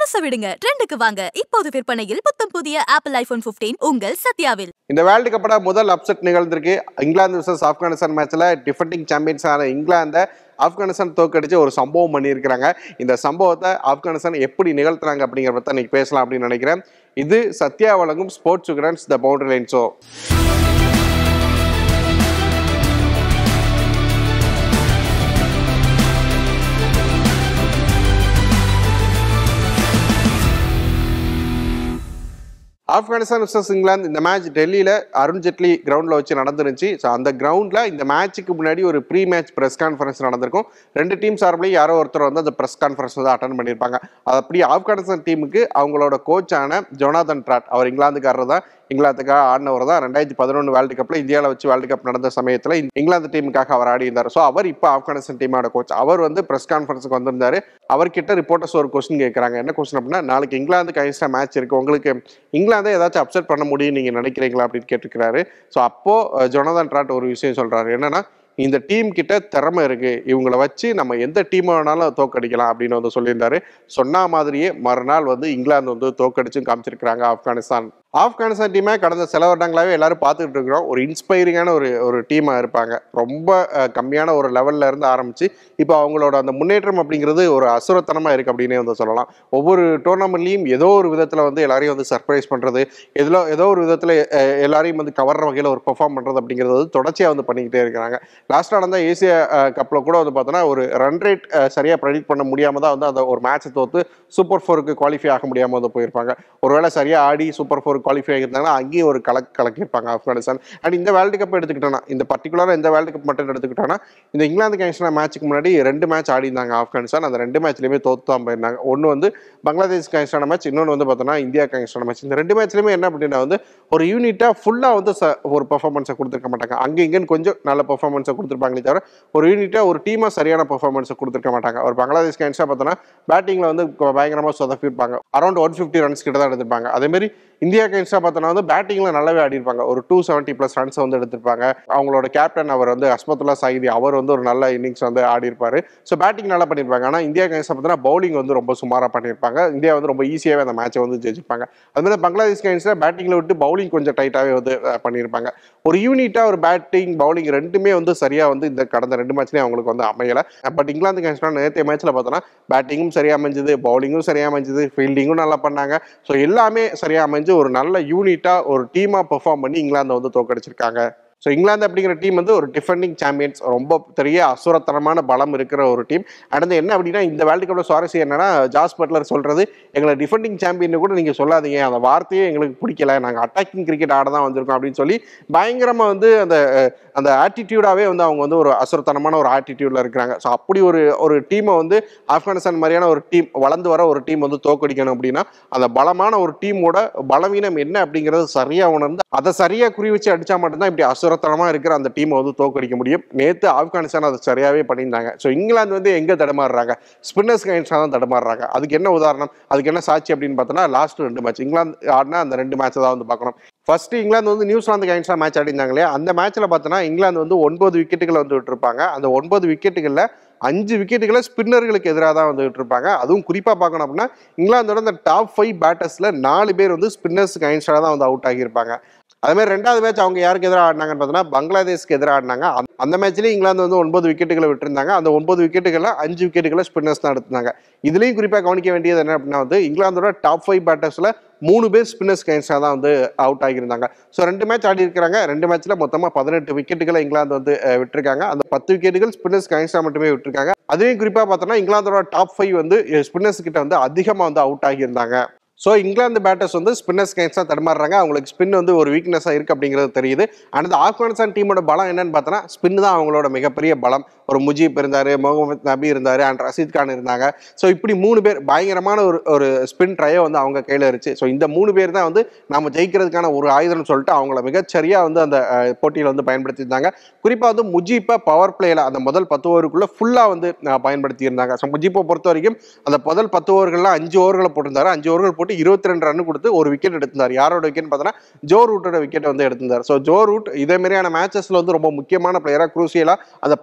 பழச விடுங்க ட்ரெண்டுக்கு வாங்க இப்போது விற்பனையில் புத்தம் புதிய ஆப்பிள் ஐபோன் 15 உங்கள் சத்யாவில் இந்த வேர்ல்டு கப்போட முதல் அப்செட் நிகழ்ந்திருக்கு இங்கிலாந்து vs ஆப்கானிஸ்தான் மேட்ச்ல டிஃபெண்டிங் சாம்பியன்ஸான இங்கிலாந்தை ஆப்கானிஸ்தான் தோக்கடிச்சு ஒரு சம்பவம் பண்ணியிருக்கிறாங்க இந்த சம்பவத்தை ஆப்கானிஸ்தான் எப்படி நிகழ்த்துறாங்க அப்படிங்கிறத பத்தி இன்னைக்கு பேசலாம் அப்படின்னு நினைக்கிறேன் இது சத்யா வழங்கும் ஸ்போர்ட்ஸ் சுகரன்ஸ் the boundary line show Afghanistan vs இங்கிலாந்து இந்த மேட்ச் டெல்லியில அருண் ஜெட்லி கிரவுண்ட்ல வச்சு நடந்துருந்துச்சு ஸோ அந்த கிரவுண்ட்ல இந்த மேட்ச்சுக்கு முன்னாடி ஒரு ப்ரீ மேட்ச் பிரஸ் கான்ஃபரன்ஸ் நடந்திருக்கும் ரெண்டு டீம் சார்பிலையும் யாரோ ஒருத்தர் வந்து அந்த பிரஸ் கான்ஃபரன்ஸ் வந்து அட்டன் பண்ணியிருப்பாங்க அது அப்படி ஆப்கானிஸ்தான் டீமுக்கு அவங்களோட கோச்சான ஜொனாதன் ட்ராட் அவர் இங்கிலாந்துக்காரர் தான் இங்கிலாந்துக்காக ஆடினவர் தான் ரெண்டாயிரத்தி பதினொன்று வேர்ல்டு கப்பில் இந்தியாவில் வச்சு வேர்ல்டு கப் நடந்த சமயத்தில் இங்கிலாந்து டீமுக்காக அவர் ஆடி இருந்தார் ஸோ அவர் இப்போ ஆப்கானிஸ்தான் டீமோட கோச் அவர் வந்து பிரஸ் கான்ஃபரன்ஸுக்கு வந்திருந்தாரு அவர்கிட்ட ரிப்போர்ட்டர்ஸ் ஒரு கொஸ்டின் கேட்குறாங்க என்ன கொஸ்டின் அப்படின்னா நாளைக்கு இங்கிலாந்து கைஸ்டா மேட்ச் இருக்கு உங்களுக்கு இங்கிலாந்தை ஏதாச்சும் அப்செட் பண்ண முடியும் நீங்கள் நினைக்கிறீங்களா அப்படின்னு கேட்டிருக்கிறாரு ஸோ அப்போ அஹ், ஜொனாதன் ட்ராட் ஒரு விஷயம் சொல்றாரு என்னன்னா இந்த டீம் கிட்ட திறமை இருக்கு இவங்கள வச்சு நம்ம எந்த டீம் வேணாலும் தோக்கடிக்கலாம் அப்படின்னு வந்து சொல்லியிருந்தாரு சொன்ன மாதிரியே மறுநாள் வந்து இங்கிலாந்து வந்து தோக்கடிச்சும் காமிச்சிருக்கிறாங்க ஆப்கானிஸ்தான் ஆப்கானிஸ்தான் டீமை கடந்த சில வருடங்களாவே எல்லாரும் பார்த்துட்டு இருக்கிறோம் ஒரு இன்ஸ்பைரிங்கான ஒரு ஒரு டீமாக இருப்பாங்க ரொம்ப அஹ், கம்மியான ஒரு லெவல்ல இருந்து ஆரம்பிச்சு இப்போ அவங்களோட அந்த முன்னேற்றம் அப்படிங்கிறது ஒரு அசுரத்தனமாக இருக்கு அப்படின்னே வந்து சொல்லலாம் ஒவ்வொரு டோர்னாமெண்ட்லையும் ஏதோ ஒரு விதத்தில் வந்து எல்லாரையும் வந்து சர்ப்ரைஸ் பண்ணுறது எதிலோ ஏதோ ஒரு விதத்தில் எல்லாரையும் வந்து கவர்ற வகையில் ஒரு பெர்ஃபார்ம் பண்ணுறது அப்படிங்கிறது வந்து தொடர்ச்சியாக வந்து பண்ணிக்கிட்டே இருக்கிறாங்க லாஸ்ட்டாக நடந்த ஏசியா கப்பில் கூட வந்து பார்த்தோன்னா ஒரு ரன் ரேட் சரியாக ப்ரெடிக்ட் பண்ண முடியாமல் தான் வந்து அந்த ஒரு மேட்ச்சை தோத்து சூப்பர் ஃபோருக்கு குவாலிஃபை ஆக முடியாமல் வந்து போயிருப்பாங்க ஒருவேளை சரியாக ஆடி சூப்பர் ஃபோர் குவாலிஃபை ஆகியிருந்தாங்கன்னா அங்கேயும் ஒரு கலக் கலக்கியிருப்பாங்க ஆப்கானிஸ்தான் அண்ட் இந்த வேர்ல்டு கப் எடுத்துக்கிட்டோன்னா இந்த பர்டிகுலராக இந்த வேர்ல்டு கப் மட்டும் எடுத்துக்கிட்டோன்னா இந்த இங்கிலாந்து கேங்ஸ்டா மேட்ச்சுக்கு முன்னாடி ரெண்டு மேட்ச் ஆடி இருந்தாங்க ஆப்கானிஸ்தான் அந்த ரெண்டு மேட்ச்லையுமே தோத்து தான் போயிருந்தாங்க ஒன்று வந்து பங்களாதேஷ் கேங்ஸ்டான மேட்ச் இன்னொன்று வந்து பார்த்தோன்னா இந்தியா கேங்ஸ்டான மேட்ச் இந்த ரெண்டு மேட்ச்லையுமே என்ன அப்படின்னா வந்து ஒரு யூனிட்டாக ஃபுல்லாக வந்து ச- ஒரு பெர்ஃபார்மன்ஸை கொடுத்துருக்க மாட்டாங்க அங்கே இங்கேன்னு கொஞ்சம் நல்ல பெர்ஃபார்மன்ஸை கொடுத்துருப்பாங்களே தவிர ஒரு யூனிட்டாக ஒரு டீமாக சரியான பெர்ஃபார்மன்ஸை கொடுத்துருக்க மாட்டாங்க ஒரு பங்களாதேஷ் கேங்ஸ்டா பார்த்தோன்னா பேட்டிங்கில் வந்து பயங்கரமாக சொதப்பிருப்பாங்க அரௌண்ட் ஒன் ஃபிஃப்டி ரன்ஸ் கிட்ட தான் எடுத்திருப்பாங்க அதேமாரி இந்தியா கேங்ஸ்டா பார்த்தோன்னா வந்து பேட்டிங்கில் நல்லாவே ஆடி இருப்பாங்க ஒரு டூ செவன்ட்டி ப்ளஸ் ரன்ஸ் வந்து எடுத்திருப்பாங்க அவங்களோட கேப்டன் அவர் வந்து அஸ்மத்துல்லா சாயிதி அவர் வந்து ஒரு நல்ல இன்னிங்ஸ் வந்து ஆடி இருப்பாரு ஸோ பேட்டிங் நல்லா பண்ணியிருப்பாங்க ஆனால் இந்தியா கேங்ஸ்டா பார்த்தோன்னா பவுலிங் வந்து ரொம்ப சுமாராக பண்ணியிருப்பாங்க இந்தியா வந்து ரொம்ப ஈஸியாகவே அந்த மேட்சை வந்து ஜெயிச்சிருப்பாங்க அது மாதிரி பங்களாதேஷ் கேங்ஸ்டா பேட்டிங்கில் விட்டு பவுலிங் கொஞ்சம் டைட்டாகவே வந்து அஹ், பண்ணியிருப்பாங்க ஒரு யூனிட்டாக ஒரு பேட்டிங் பவுலிங் ரெண்டுமே வந்து சரியாக வந்து இந்த கடந்த ரெண்டு மேட்ச்லேயும் அவங்களுக்கு வந்து அமையலை பட் இங்கிலாந்து கேங்ஸ்டா நேற்றைய மேட்ச்சில் பார்த்தோன்னா பேட்டிங்கும் சரியாக அமைஞ்சது பவுலிங்கும் சரியாக அமைஞ்சது ஃபீல்டிங்கும் நல்லா பண்ணாங்க ஸோ எல்லாமே சரியாக அமைஞ்சு ஒரு நல்ல யூனிட்டாக ஒரு டீமாக பெர்ஃபார்ம் பண்ணி இங்கிலாந்தை வந்து தோக்கடிச்சிருக்காங்க ஸோ இங்கிலாந்து அப்படிங்கிற டீம் வந்து ஒரு டிஃபெண்டிங் சாம்பியன்ஸ் ரொம்ப பெரிய அசுரத்தனமான பலம் இருக்கிற ஒரு டீம் அடுத்து என்ன அப்படின்னா இந்த வேர்ல்டு கப்ல சுவாரஸ்யம் என்னன்னா ஜாஸ் பட்லர் சொல்றது எங்களை டிஃபெண்டிங் சாம்பியன் கூட நீங்க சொல்லாதீங்க அந்த வார்த்தையே எங்களுக்கு பிடிக்கல நாங்க அட்டாக்கிங் கிரிக்கெட் ஆட தான் வந்திருக்கோம் அப்படின்னு சொல்லி பயங்கரமா வந்து அந்த அஹ், அந்த ஆட்டிடியூடாவே வந்து அவங்க வந்து ஒரு அசுரத்தனமான ஒரு ஆட்டிடியூட்ல இருக்கிறாங்க ஸோ அப்படி ஒரு ஒரு டீமை வந்து ஆப்கானிஸ்தான் மாதிரியான ஒரு டீம் வளர்ந்து வர ஒரு டீம் வந்து தோக்கடிக்கணும் அப்படின்னா அந்த பலமான ஒரு டீமோட பலவீனம் என்ன அப்படிங்கறது சரியா உணர்ந்து அதை சரியா குறி வச்சு அடிச்சா மட்டும்தான் இப்படி அசுரத்தனமா இருக்கிற அந்த டீமை வந்து தோக்கடிக்க முடியும் நேத்து ஆப்கானிஸ்தான் அதை சரியாவே பண்ணியிருந்தாங்க ஸோ இங்கிலாந்து வந்து எங்க தடுமாறுறாங்க ஸ்பின்னர்ஸ் கைன்ஸாக தான் தடுமாறுறாங்க அதுக்கு என்ன உதாரணம் அதுக்கு என்ன சாட்சி அப்படின்னு பார்த்தோன்னா லாஸ்ட் ரெண்டு மேட்ச் இங்கிலாந்து ஆடினா அந்த ரெண்டு மேட்ச் தான் வந்து பார்க்கணும் ஃபர்ஸ்ட் இங்கிலாந்து வந்து நியூசிலாந்து கைன்ஸாக மேட்ச் ஆடிருந்தாங்க இல்லையா அந்த மேட்ச்ல பார்த்தோன்னா இங்கிலாந்து வந்து ஒன்பது விக்கெட்டுகளை வந்து விட்டுருப்பாங்க அந்த ஒன்பது விக்கெட்டுகளில் அஞ்சு விக்கெட்டுகளை ஸ்பின்னர்களுக்கு எதிராக தான் வந்து விட்டுருப்பாங்க அதுவும் குறிப்பாக பார்க்கணும் அப்படின்னா இங்கிலாந்தோட அந்த டாப் ஃபைவ் பேட்டர்ஸில் நாலு பேர் வந்து ஸ்பின்னர்ஸுக்கு அகைன்ஸ்டாக தான் வந்து அவுட் ஆகியிருப்பாங்க அதே மாதிரி ரெண்டாவது மேட்ச் அவங்க யாருக்கு எதிராக ஆடினாங்கன்னு பார்த்தோன்னா பங்களாதேஷ்க்கு எதிராக ஆடினாங்க அந்த- அந்த மேட்ச்லேயும் இங்கிலாந்து வந்து ஒன்பது விக்கெட்டுகளை விட்டுருந்தாங்க அந்த ஒன்பது விக்கெட்டுகளில் அஞ்சு விக்கெட்டுகளை ஸ்பின்னர்ஸ் தான் எடுத்தாங்க இதுலேயும் குறிப்பாக கவனிக்க வேண்டியது என்ன அப்படின்னா வந்து இங்கிலாந்தோட டாப் ஃபைவ் பேட்டர்ஸில் மூணு பேர் ஸ்பின்னர்ஸ் கைன்ஸாக தான் வந்து அவுட் ஆகியிருந்தாங்க ஸோ ரெண்டு மேட்ச் ஆடி இருக்கிறாங்க ரெண்டு மேட்ச்ல மொத்தமாக பதினெட்டு விக்கெட்டுகளை இங்கிலாந்து வந்து அஹ், விட்டிருக்காங்க அந்த பத்து விக்கெட்டுகள் ஸ்பின்னர்ஸ் கைன்ஸாக மட்டுமே விட்டிருக்காங்க அதுலேயும் குறிப்பாக பார்த்தோன்னா இங்கிலாந்தோட டாப் ஃபைவ் வந்து ஸ்பின்னர்ஸ் கிட்ட வந்து அதிகமாக வந்து அவுட் ஆகியிருந்தாங்க ஸோ இங்கிலாந்து பேட்டர்ஸ் வந்து ஸ்பின்னர்ஸ் கைன்ஸாக தடுமாறுறாங்க அவங்களுக்கு ஸ்பின் வந்து ஒரு வீக்னஸாக இருக்குது அப்படிங்கிறது தெரியுது அண்ட் ஆப்கானிஸ்தான் டீமோட பலம் என்னன்னு பார்த்தோன்னா ஸ்பின் தான் அவங்களோட மிகப்பெரிய பலம் ஒரு முஜீப் இருந்தார் முகமது நபி இருந்தார் அண்ட் ரஷீத் கான் இருந்தாங்க ஸோ இப்படி மூணு பேர் பயங்கரமான ஒரு ஒரு ஸ்பின் ட்ரையோ வந்து அவங்க கையில் இருந்துச்சு ஸோ இந்த மூணு பேர் தான் வந்து நம்ம ஜெயிக்கிறதுக்கான ஒரு ஆயுதம்னு சொல்லிட்டு அவங்கள மிகச்சரியாக வந்து அந்த போட்டியில் வந்து பயன்படுத்தியிருந்தாங்க குறிப்பாக வந்து முஜீப்பை பவர் பிளேயில் அந்த முதல் பத்து ஓவருக்குள்ளே ஃபுல்லாக வந்து அஹ், பயன்படுத்தியிருந்தாங்க ஸோ முஜீப்பை பொறுத்த வரைக்கும் அந்த முதல் பத்து ஓவர்கள்ல அஞ்சு ஓவர்களை போட்டிருந்தாரு அஞ்சு ஓவர்கள் போட்டு இருபத்தி ரெண்டு ரன் கொடுத்து ஒரு விக்கெட் எடுத்திருந்தார் யாரோட விக்கெட் பார்த்தோன்னா ஜோ ரூட்டோட விக்கெட் வந்து எடுத்திருந்தார் ஸோ ஜோ ரூட் இதே மாதிரியான மேட்சஸ்ல வந்து ரொம்ப முக்கியமான பிளேயராக குரூசியலாக அந்த பார்ட்னர்ஷிப்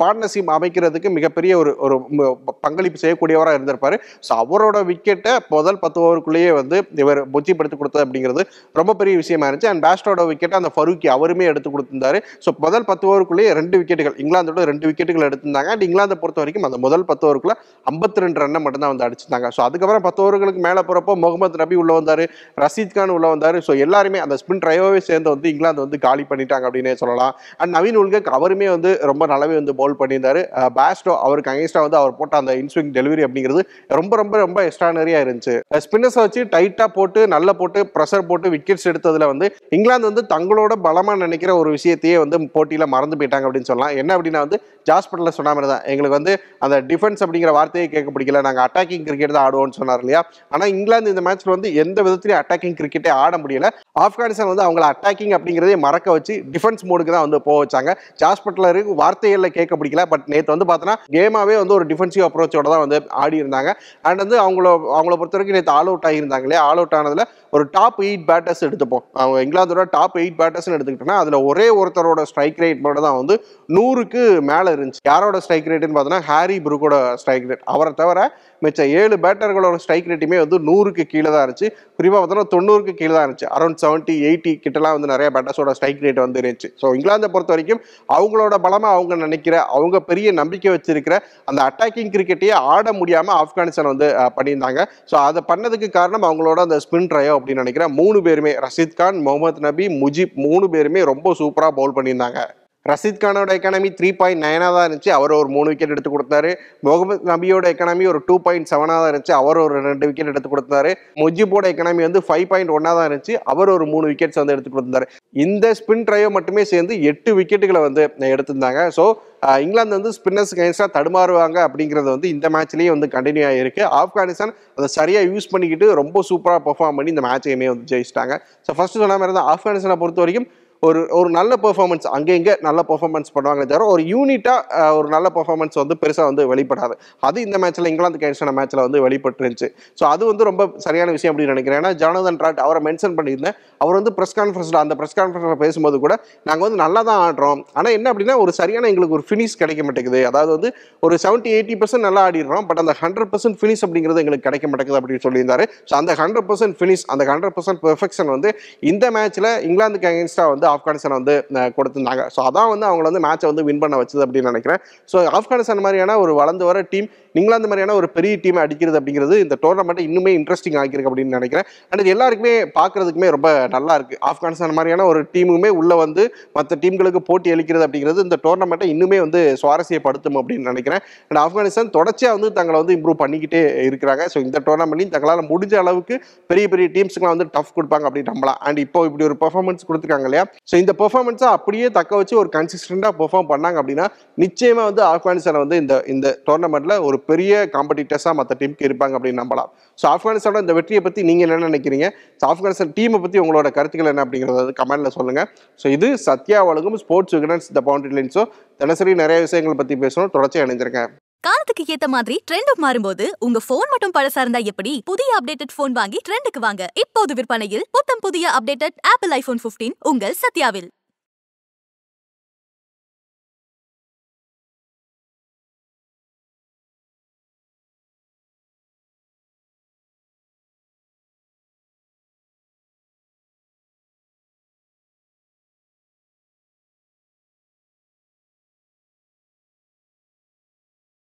அமைக்கிறதுக்கு மிகப்பெரிய ஒரு ஒரு ம- பங்களிப்பு செய்யக்கூடியவராக இருந்திருப்பாரு ஸோ அவரோட விக்கெட்டை முதல் பத்து ஓவருக்குள்ளேயே வந்து இவர் புச்சிப்படுத்தி கொடுத்தது அப்படிங்கிறது ரொம்ப பெரிய விஷயமா இருந்துச்சு அண்ட் பேஸ்டோட விக்கெட்டை அந்த ஃபரூக்கி அவருமே எடுத்து கொடுத்திருந்தாரு ஸோ முதல் பத்து ஓவருக்குள்ளேயே ரெண்டு விக்கெட்டுகள் இங்கிலாந்தோட ரெண்டு விக்கெட்டுகள் எடுத்திருந்தாங்க அண்ட் இங்கிலாந்தை பொறுத்த வரைக்கும் அந்த முதல் பத்து ஓவருக்குள்ள ஐம்பத்தி ரெண்டு ரன்னை மட்டும்தான் வந்து அடிச்சிருந்தாங்க ஸோ அதுக்கப்புறம் பத்து ஓவர்களுக்கு மேலே போகிறப்போ முகமது நபி உள்ள வந்தாரு ரஷீத் கான் உள்ள வந்தாரு ஸோ எல்லாருமே அந்த ஸ்பின் ட்ரையோவே சேர்ந்து வந்து இங்கிலாந்து வந்து காலி பண்ணிட்டாங்க அப்படின்னே சொல்லலாம் அண்ட் நவீன் உல்கக் அவருமே வந்து ரொம்ப நல்லாவே வந்து பவுல் பண்ணியிருந்தாரு அஹ் பேஸ்டோ அவருக்கு அகேன்ஸ்டா வந்து அவர் போட்ட அந்த இன்ஸ்விங் டெலிவரி அப்படிங்கிறது ரொம்ப ரொம்ப ரொம்ப எக்ஸ்ட்ரானரியா இருந்துச்சு ஸ்பின்னர்ஸை வச்சு டைட்டா போட்டு நல்ல போட்டு ப்ரெஷர் போட்டு விக்கெட்ஸ் எடுத்ததுல வந்து இங்கிலாந்து வந்து தங்களோட பலமா நினைக்கிற ஒரு விஷயத்தையே வந்து போட்டியில மறந்து போயிட்டாங்க அப்படின்னு சொல்லலாம் என்ன அப்படின்னா வந்து ஜாஸ்பட்டில் சொன்ன மாதிரி தான் எங்களுக்கு வந்து அந்த டிஃபென்ஸ் அப்படிங்கிற வார்த்தையே கேட்க பிடிக்கல நாங்கள் அட்டாக்கிங் கிரிக்கெட் தான் ஆடுவோம்னு சொன்னார் இல்லையா ஆனால் இங்கிலாந்து இந்த மேட்ச்ல வந்து எந்த விதத்திலையும் அட்டாக்கிங் கிரிக்கெட்டே ஆட முடியல ஆப்கானிஸ்தான் வந்து அவங்கள அட்டாக்கிங் அப்படிங்கிறதே மறக்க வச்சு டிஃபென்ஸ் மோடுக்கு தான் வந்து போக வச்சாங்க ஜாஸ் பட்லருக்கு வார்த்தைகளில் கேட்க பிடிக்கல பட் நேற்று வந்து பார்த்தோன்னா கேமாவே வந்து ஒரு டிஃபென்சிவ் அப்ரோச்சோட தான் வந்து ஆடி இருந்தாங்க அண்ட் வந்து அவங்கள அவங்கள பொறுத்த வரைக்கும் நேற்று ஆல் அவுட் ஆகியிருந்தாங்க இல்லையா ஆல் அவுட் ஆனதுல ஒரு டாப் எயிட் பேட்டர்ஸ் எடுத்துப்போம் அவங்க இங்கிலாந்தோட டாப் எயிட் பேட்டர்ஸ்னு எடுத்துக்கிட்டோம்னா அதில் ஒரே ஒருத்தரோட ஸ்ட்ரைக் ரேட் மட்டும் தான் வந்து நூறுக்கு மேலே இருந்துச்சு யாரோட ஸ்ட்ரைக் ரேட்னு பார்த்தோன்னா ஹாரி புருக்கோட ஸ்ட்ரைக் ரேட் அவரை தவிர மிச்ச ஏழு பேட்டர்களோட ஸ்ட்ரைக் ரேட்டுமே வந்து நூறுக்கு கீழே தான் இருந்துச்சு குறிப்பாக பார்த்தோன்னா தொண்ணூறுக்கு கீழே தான் இருந்துச்சு அரௌண்ட் செவன்ட்டி எயிட்டி கிட்டலாம் வந்து நிறைய பேட்டர்ஸோட ஸ்ட்ரைக் ரேட் வந்து இருந்துச்சு ஸோ இங்கிலாந்தை பொறுத்த வரைக்கும் அவங்களோட பலமாக அவங்க நினைக்கிற அவங்க பெரிய நம்பிக்கை வச்சிருக்கிற அந்த அட்டாக்கிங் கிரிக்கெட்டையே ஆட முடியாமல் ஆப்கானிஸ்தான் வந்து அஹ், பண்ணியிருந்தாங்க ஸோ அதை பண்ணதுக்கு காரணம் அவங்களோட அந்த ஸ்பின் ட்ரையோ அப்படின்னு நினைக்கிறேன் மூணு பேருமே ரஷீத் கான் முகமது நபி முஜிப் மூணு பேருமே ரொம்ப சூப்பராக பவுல் பண்ணியிருந்தாங்க ரஷீத் கானோட எக்கானமி த்ரீ பாயிண்ட் நைனாக தான் இருந்துச்சு அவர் ஒரு மூணு விக்கெட் எடுத்து கொடுத்தாரு முகமது நபியோட எக்கானமி ஒரு டூ பாயிண்ட் செவனாக தான் இருந்துச்சு அவர் ஒரு ரெண்டு விக்கெட் எடுத்து கொடுத்தாரு முஜிபோட எக்கானமி வந்து ஃபைவ் பாயிண்ட் ஒன்னாக தான் இருந்துச்சு அவர் ஒரு மூணு விக்கெட்ஸ் வந்து எடுத்து கொடுத்தாரு இந்த ஸ்பின் ட்ரையோ மட்டுமே சேர்ந்து எட்டு விக்கெட்டுகளை வந்து எடுத்திருந்தாங்க ஸோ இங்கிலாந்து வந்து ஸ்பின்னர்ஸ் கைன்ஸ்டாக தடுமாறுவாங்க அப்படிங்கிறது வந்து இந்த மேட்ச்லேயே வந்து கண்டினியூ ஆகிருக்கு ஆப்கானிஸ்தான் அதை சரியாக யூஸ் பண்ணிக்கிட்டு ரொம்ப சூப்பராக பெர்ஃபார்ம் பண்ணி இந்த மேட்சையுமே வந்து ஜெயிச்சிட்டாங்க ஸோ ஃபர்ஸ்ட் சொன்ன மாதிரி தான் ஆப்கானிஸ்தானை பொறுத்த வரைக்கும் ஒரு ஒரு நல்ல பெர்ஃபார்மன்ஸ் அங்கே இங்கே நல்ல பெர்ஃபார்மன்ஸ் பண்ணுவாங்களே தவிர ஒரு யூனிட்டாக ஒரு நல்ல பெர்ஃபார்மன்ஸ் வந்து பெருசாக வந்து வெளிப்படாது அது இந்த மேட்ச்சில் இங்கிலாந்து கைன்ஸான மேட்ச்சில் வந்து வெளிப்பட்டுருந்துச்சு ஸோ அது வந்து ரொம்ப சரியான விஷயம் அப்படின்னு நினைக்கிறேன் ஏன்னா ஜானதன் ட்ராட் அவரை மென்ஷன் பண்ணியிருந்தேன் அவர் வந்து ப்ரெஸ் கான்ஃபரன்ஸில் அந்த ப்ரெஸ் கான்ஃபரன்ஸில் பேசும்போது கூட நாங்கள் வந்து நல்லா தான் ஆடுறோம் ஆனால் என்ன அப்படின்னா ஒரு சரியான எங்களுக்கு ஒரு ஃபினிஷ் கிடைக்க மாட்டேங்குது அதாவது வந்து ஒரு செவன்ட்டி எயிட்டி பர்சன்ட் நல்லா ஆடிடுறோம் பட் அந்த ஹண்ட்ரட் பர்சன்ட் ஃபினிஷ் அப்படிங்கிறது எங்களுக்கு கிடைக்க மாட்டேங்குது அப்படின்னு சொல்லியிருந்தாரு ஸோ அந்த ஹண்ட்ரட் பர்சன்ட் ஃபினிஷ் அந்த ஹண்ட்ரட் பர்சன்ட் பெர்ஃபெக்ஷன் வந்து இந்த மேட்ச்சில் இங்கிலாந்துக்கு அகேன்ஸ்டாக வந்து ஆப்கானிஸ்தான் வந்து அஹ், கொடுத்திருந்தாங்க ஸோ அதான் வந்து அவங்கள வந்து மேட்சை வந்து வின் பண்ண வச்சது அப்படின்னு நினைக்கிறேன் ஸோ ஆப்கானிஸ்தான் மாதிரியான ஒரு வளர்ந்து வர டீம் இங்கிலாந்து மாதிரியான ஒரு பெரிய டீம் அடிக்கிறது அப்படிங்கிறது இந்த டோர்னமெண்ட்டை இன்னுமே இன்ட்ரெஸ்டிங் ஆக்கியிருக்கு அப்படின்னு நினைக்கிறேன் அண்ட் இது எல்லாருக்குமே பார்க்கறதுக்குமே ரொம்ப நல்லா இருக்கு ஆப்கானிஸ்தான் மாதிரியான ஒரு டீமுமே உள்ள வந்து மற்ற டீம்களுக்கு போட்டி அளிக்கிறது அப்படிங்கிறது இந்த டோர்னமெண்ட்டை இன்னுமே வந்து சுவாரஸ்யப்படுத்தும் அப்படின்னு நினைக்கிறேன் அண்ட் ஆப்கானிஸ்தான் தொடர்ச்சியாக வந்து தங்களை வந்து இம்ப்ரூவ் பண்ணிக்கிட்டே இருக்கிறாங்க ஸோ இந்த டோர்னமெண்ட்லையும் தங்களால் முடிஞ்ச அளவுக்கு பெரிய பெரிய டீம்ஸ்க்குலாம் வந்து டஃப் கொடுப்பாங்க அப்படின்னு நம்பலாம் அண்ட் இப்போ இப்படி ஒரு பெர்ஃபார்மன்ஸ் கொடுத்துருக்காங்க இல்லையா ஸோ இந்த பெர்ஃபார்மன்ஸை அப்படியே தக்க வச்சு ஒரு கன்சிஸ்டண்டாக பெர்ஃபார்ம் பண்ணாங்க அப்படின்னா நிச்சயமா வந்து ஆப்கானிஸ்தான் வந்து இந்த இந்த டோர்னமெண்ட்ல ஒரு பெரிய காம்படிட்டர்ஸாக மற்ற டீமுக்கு இருப்பாங்க அப்படின்னு நம்பலாம் ஸோ ஆப்கானிஸ்தானோட இந்த வெற்றியை பற்றி நீங்கள் என்ன நினைக்கிறீங்க ஸோ ஆப்கானிஸ்தான் டீமை பற்றி உங்களோட கருத்துக்கள் என்ன அப்படிங்கிறத வந்து கமெண்ட்ல சொல்லுங்க ஸோ இது சத்யா வழங்கும் ஸ்போர்ட்ஸ் விகனன்ஸ் த பவுண்டரி லைன் ஸோ தினசரி நிறைய விஷயங்களை பற்றி பேசணும் தொடர்ச்சி அணிஞ்சிருக்கேன் காலத்துக்கு ஏத்த மாதிரி ட்ரெண்டும் மாறும்போது உங்க போன் மட்டும் பழசா இருந்தா எப்படி புதிய அப்டேட்டட் போன் வாங்கி ட்ரெண்டுக்கு வாங்க இப்போது விற்பனையில் புத்தம் புதிய அப்டேட்டட் ஆப்பிள் ஐபோன் 15 உங்கள் சத்யாவில்